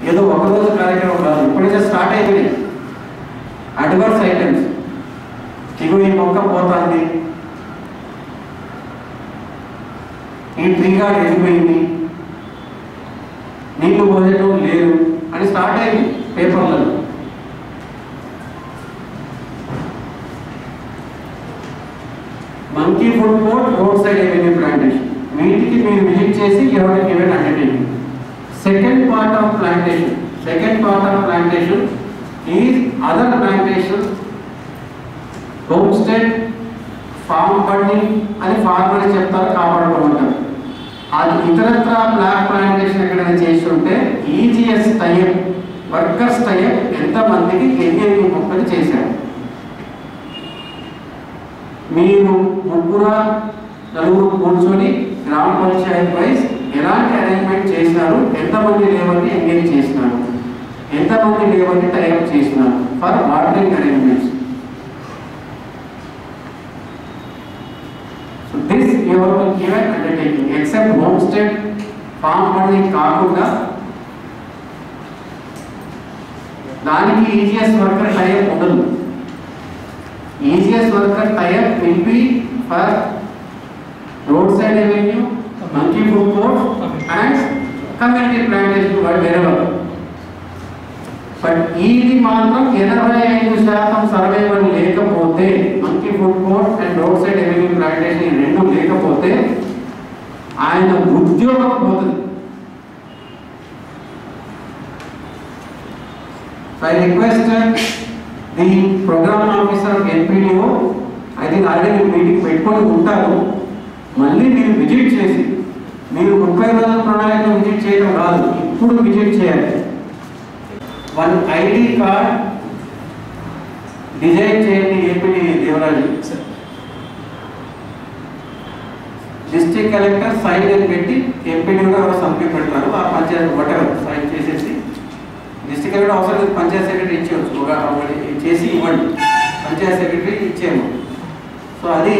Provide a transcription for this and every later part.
ఏదో ఒక రోజు కార్యక్రమం కాదు ఇప్పుడైతే స్టార్ట్ అయిపోయింది అడ్వర్స్ ఐటమ్స్ ఇగో ఈ మొక్క పోతుంది ఈ ట్రీ గార్డ్ వెళ్ళిపోయింది నీళ్లు పోయటం లేదు అని స్టార్ట్ అయింది పేపర్లలో monkey food court road side avenue plantation వీటికి మీరు విజిట్ చేసి ఎవరి given undertaking second part of plantation second part of plantation is other plantation home state farm bunding అని ఫార్మర్ చెప్తారు కాపాడుకోమంటారు అది ఇతరత్ర బ్లాక్ ప్లాంటేషన్ ఎక్కడైనా చేసి ఉంటే ఈజీఎస్ టైప్ వర్కర్స్ టైప్ ఎంతమందికి ఎన్ని ఎన్ని మొక్కలు చేశారు మీరు ముగ్గురు నలుగురు కూర్చొని గ్రామ పంచాయత్ వైజ్ ఎలాంటి అరేంజ్మెంట్ చేసినారు ఎంతమంది లేబర్ని ఎంగేజ్ చేసినారు ఎంతమంది లేబర్ని టైప్ చేసినారు for watering arrangements so this your given undertaking except home state farm funding కాకుండా దానికి ఈజీఎస్ వర్కర్ టైప్ ఉండదు easiest worker tie-up will be for roadside avenue, monkey food court and community plantation world wherever. But ఇది మాత్రం ఎనభై ఐదు శాతం survival లేకపోతే monkey food court and road side avenue plantation ఈ రెండు లేకపోతే ఆయన ఉద్యోగం పోతుంది I request the programme officer MPDO I think already మీరు మీటింగ్ పెట్టుకొని ఉంటారు మళ్ళీ మీరు విజిట్ చేసి మీరు ముప్పై రోజుల ప్రణాళిక విజిట్ చేయడం కాదు ఇప్పుడు విజిట్ చేయాలి వన్ ఐడి కార్డ్ డిజైన్ చేయండి APD Devaraju district collector sign అని పెట్టి ఎంపీడీగా ఎవరో సంపి పెడతారు ఆ పంచాయతీ whatever సైన్ చేసేసి డిస్ట్రిక్ట్ కలెక్టర్ అవసరం లేదు పంచాయత్ సెక్రటరీ ఇచ్చేయచ్చు ఒక ఒకటి చేసి ఇవ్వండి పంచాయత్ సెక్రటరీ ఇచ్చేయము సో అది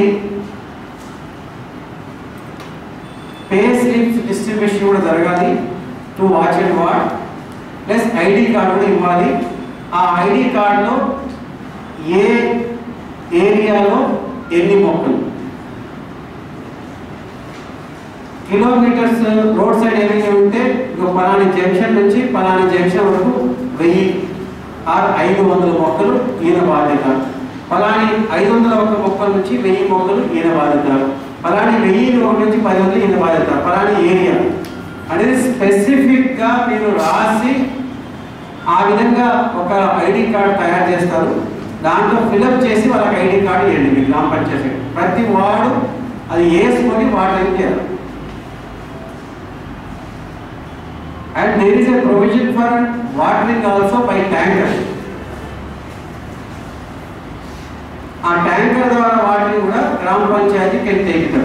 పే స్లిప్స్ డిస్ట్రిబ్యూషన్ కూడా జరగాలి to watch and what plus ID card కూడా ఇవ్వాలి ఆ ఐడి కార్డులో ఏ ఏరియాలో ఎన్ని మొక్కలు కిలోమీటర్స్ రోడ్ సైడ్ ఏమైనా ఉంటే ఇక పలాని జంక్షన్ నుంచి పలాని జంక్షన్ వరకు వెయ్యి ఆరు ఐదు వందల మొక్కలు ఈయన బాధ్యత పలాని ఐదు వందల ఒక్క మొక్కల నుంచి వెయ్యి మొక్కలు ఈయన బాధ్యత పలాని వెయ్యి ఒకటి నుంచి పది వందలు ఈయన బాధ్యత పలాని ఏరియా అనేది స్పెసిఫిక్గా మీరు రాసి ఆ విధంగా ఒక ఐడి కార్డ్ తయారు చేస్తారు దాంట్లో ఫిలప్ చేసి వాళ్ళకి ఐడి కార్డు ఇవ్వండి మీరు గ్రామ పంచాయతీ ప్రతి వాడు అది వేసుకొని వాటి చేయాలి and there is a provision for watering also by tanker. ఆ ట్యాంకర్ ద్వారా వాటిని కూడా గ్రామ పంచాయతీ can take it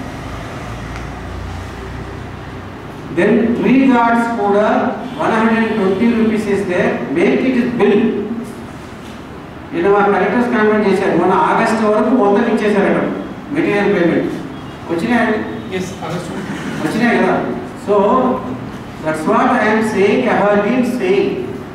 then tree guards కూడా one hundred and twenty rupees ఇస్తే మేక్ ఇట్ ఇస్ బిల్ నిన్న మా కలెక్టర్స్ కామెంట్ చేశారు మన ఆగస్ట్ వరకు మొత్తం ఇచ్చేసారట మెటీరియల్ పేమెంట్ వచ్చినాయండి ఎస్ ఆగస్ట్ వచ్చినాయి కదా so that's what I'm saying I have been saying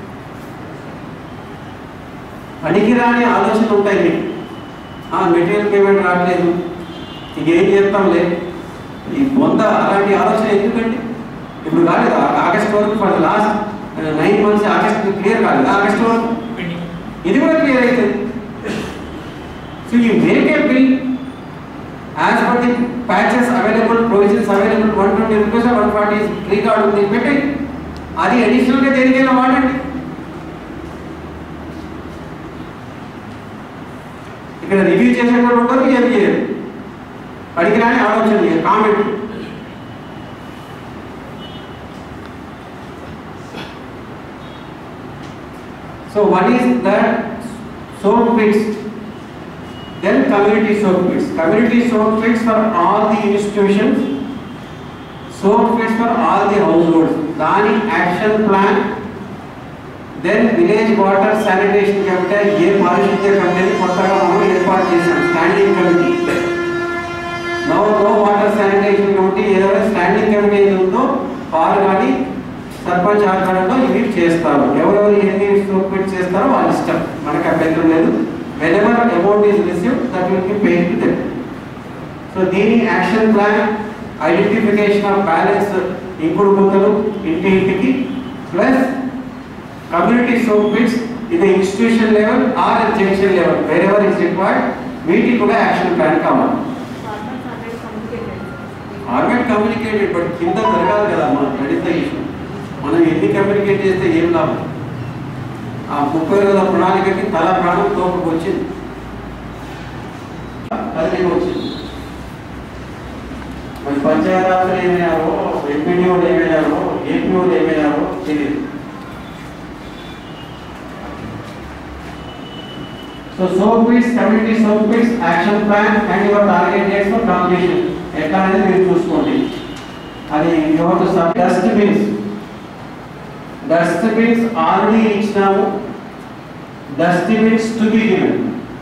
పనికిరాని ఆలోచనలు ఉంటాయి మీకు ఆ మెటీరియల్ పేమెంట్ రావట్లేదు ఇంకేం చేస్తాంలే ఈ బొంద అలాంటి ఆలోచన ఎందుకండి ఇప్పుడు కాలేదు ఆగస్ట్ వరకు for last nine months August clear కాలేదు ఆగస్ట్ వరకు పెండింగ్ ఇది కూడా క్లియర్ అవుతుంది so you make a bill as per the patches available provisions available one twenty rupees one forty free card ఉంది పెట్టి అది అడిషనల్గా దేనికైనా వాడండి ఇక్కడ రివ్యూ చేసేటప్పుడు ఉంటారు ఏం చేయరు పడికిరాని ఆలోచన comment so what is that soap pits then community soap pits community soap pits for all the institutions soap pits for all the households దాని action plan then village water sanitation committee ఏ పారిశుద్ధ్య కమిటీని కొత్తగా మనం ఏర్పాటు చేశాం standing committee no no water sanitation committee ఏదైనా standing committee ఏది ఉందో వారు కానీ సర్పంచ్ ఆధ్వర్యంలో ఇవి చేస్తారు ఎవరెవరు ఎన్ని సోక్బిట్ చేస్తారో వాళ్ళ ఇష్టం మనకి అభ్యంతరం లేదు whenever amount is receive that will be paid to them so దీని action plan identification of balance ఇంకుడు గుంతలు ఇంటి ఇంటికి ప్లస్ కమ్యూనిటీ సోప్ పిట్స్ ఇది institution level or junction level wherever is required వీటికి కూడా యాక్షన్ ప్లాన్ కావాలి ఆర్గట్ communicated but కింద జరగాలి కదా మన దట్ ఇష్యూ మనం ఎన్ని కమ్యూనికేట్ చేస్తే ఏం లాభం ఆ ముప్పై రోజుల ప్రణాళికకి తల ప్రాణం తోపుకు వచ్చింది అది నేను వచ్చింది మరి పంచాయతీరాజులు ఏమయ్యారో ఎంపీడీఓలు ఏమయ్యారో ఏపీఓలు ఏమయ్యారో తెలియదు so soap pits community soap pits action plan and your target dates for completion ఎట్లా అనేది మీరు చూసుకోండి అది your dustbins dustbins already ఇచ్చినాము dustbins to be given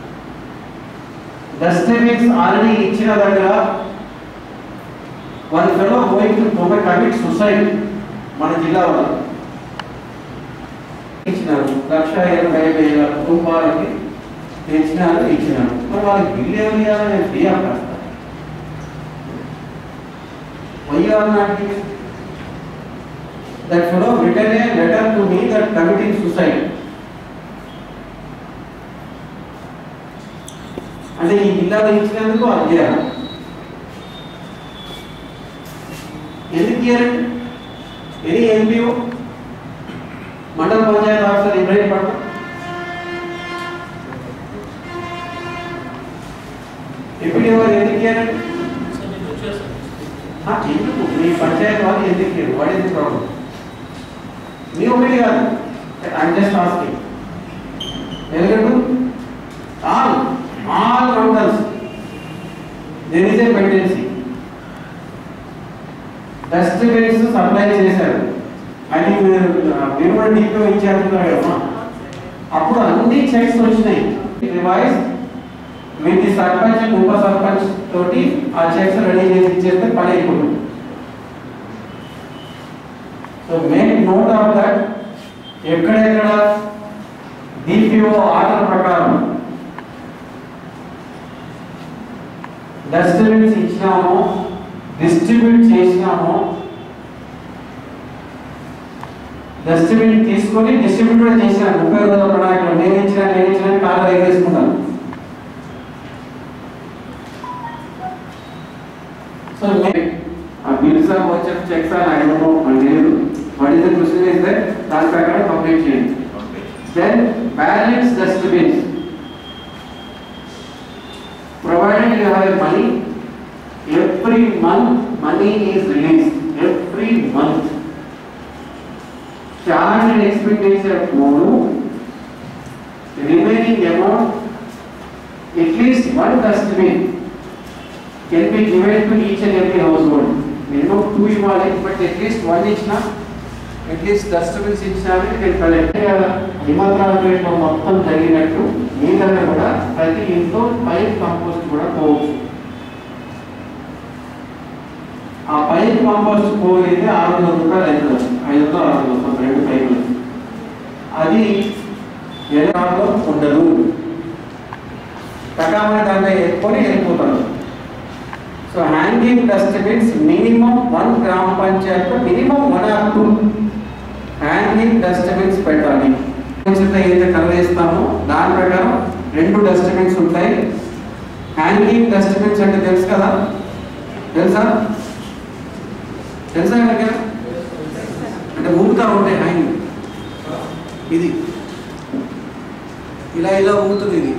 dustbins already ఇచ్చిన దగ్గర one fellow going to to commit suicide మన జిల్లా వాళ్ళు ఇచ్చినారు లక్ష ఇరవై వేల కుటుంబాలకి తెచ్చినారు ఇచ్చినారు మరి వాళ్ళకి బిల్లు ఎవరు ఇవ్వాలని నేను ఫ్రీ ఆఫ్ కాస్తా why are not giving that fellow written a letter to me that committing suicide. అంటే ఈ పిల్లలు ఇచ్చినందుకు అది చేయాలి ఎందుకు ఇయ్యారండి ఎనీ ఎంపీఓ మండల పంచాయతీ ఆఫీసర్ ఇబ్రాహిం పట్ల ఎంపీడీ వారు ఎందుకు ఇయ్యారండి ఆ, ఎందుకు మీ పంచాయతీ వాళ్ళు ఎందుకు ఇయ్యరు వాట్ ఇస్ ది ప్రాబ్లం మీ ఒకటి కాదు ఐఎమ్ జస్ట్ ఆస్కింగ్ ఎందుకంటే all all mandals there is a pendency dustbins supply చేశారు అది మీరు మీరు కూడా డీపీ ఇచ్చారు కదా అప్పుడు అన్ని చెక్స్ వచ్చినాయి revise with the sarpanch and ఉప సర్పంచ్ తోటి ఆ చెక్స్ రెడీ చేసి ఇచ్చేస్తే పని అయిపోతుంది so make note of that ఎక్కడెక్కడ డిపిఓ ఆర్డర్ ప్రకారం డస్ట్బిన్స్ ఇచ్చినామో డిస్ట్రిబ్యూట్ చేసినామో డస్ట్బిన్ తీసుకొని డిస్ట్రిబ్యూట్ కూడా చేసినాను ముప్పై రోజుల ప్రణాళికలో నేను ఇచ్చిన నేను ఇచ్చిన కాళ్ళు ఎగరేసుకుంటాను సో ఆ బిల్స్ ఆఫ్ వచ్చే చెక్స్ అని ఐ డోంట్ నో అని లేదు what is the question is that దాని ప్రకారం కంప్లీట్ చేయండి then balance dustbins provided you have money every month money is released every month charge and expenditure మూడు remaining amount at least one dustbin can be given to each and every household minimum two ఇవ్వాలి but at least one ఇచ్చిన at least dustbins ఇచ్చినారు can collect హిమాద్రాలో మొత్తం జరిగినట్టు మీ దగ్గర కూడా ప్రతి ఇంట్లో పైప్ కంపోస్ట్ కూడా పోవచ్చు ఆ పైప్ కంపోస్ట్ పోయింది ఆరు వందల రూపాయలు అవుతుంది ఐదు వందలు ఆరు వందలు రెండు పైపులు అది ఎలాగో ఉండదు టకామని దాంట్లో ఎక్కుకొని వెళ్ళిపోతారు so hanging dustbins minimum one gram panchayat minimum one or two hanging dustbins పెట్టాలి ఏదైతే కలర్ వేస్తామో దాని ప్రకారం రెండు డస్ట్బిన్స్ ఉంటాయి హ్యాంగింగ్ డస్ట్బిన్స్ అంటే తెలుసు కదా తెలుసా తెలుసా ఎవరికైనా అంటే ఊగుతా ఉంటాయి హ్యాంగింగ్ ఇది ఇలా ఇలా ఊగుతుంది ఇది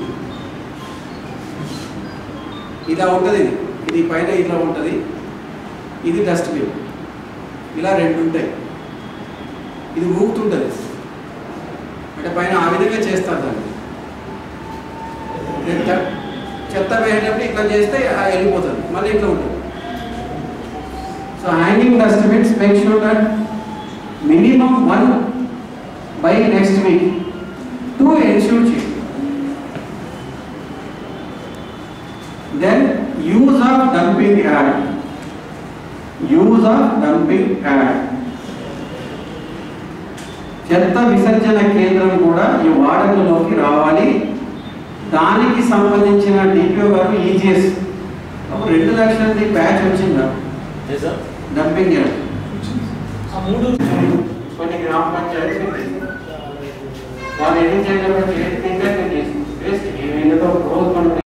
ఇలా ఉంటుంది ఇది ఇది పైన ఇలా ఉంటుంది ఇది డస్ట్బిన్ ఇలా రెండు ఉంటాయి ఇది ఊగుతుంటుంది అంటే పైన ఆ విధంగా చేస్తారు దాన్ని ఇది చె- చెత్త వేసేటప్పుడు ఇట్లా చేస్తే ఆ వెళ్ళిపోతుంది మళ్ళీ ఇట్లా ఉంటుంది so hanging dustbins make sure that minimum one by next week to ensure చేయండి then use of dumping yard use of dumping yard చెత్త విసర్జన కేంద్రం కూడా ఈ వాడకలోకి రావాలి దానికి సంబంధించిన డిపిఓ గారు ఈజీఎస్ అప్పుడు రెండు లక్షలది బ్యాచ్ వచ్చిందా డంపింగ్ యార్డ్ ఆ మూడు కొన్ని గ్రామ పంచాయతీ వాళ్ళు ఏం చేయగలరు నిర్ణయం చేసి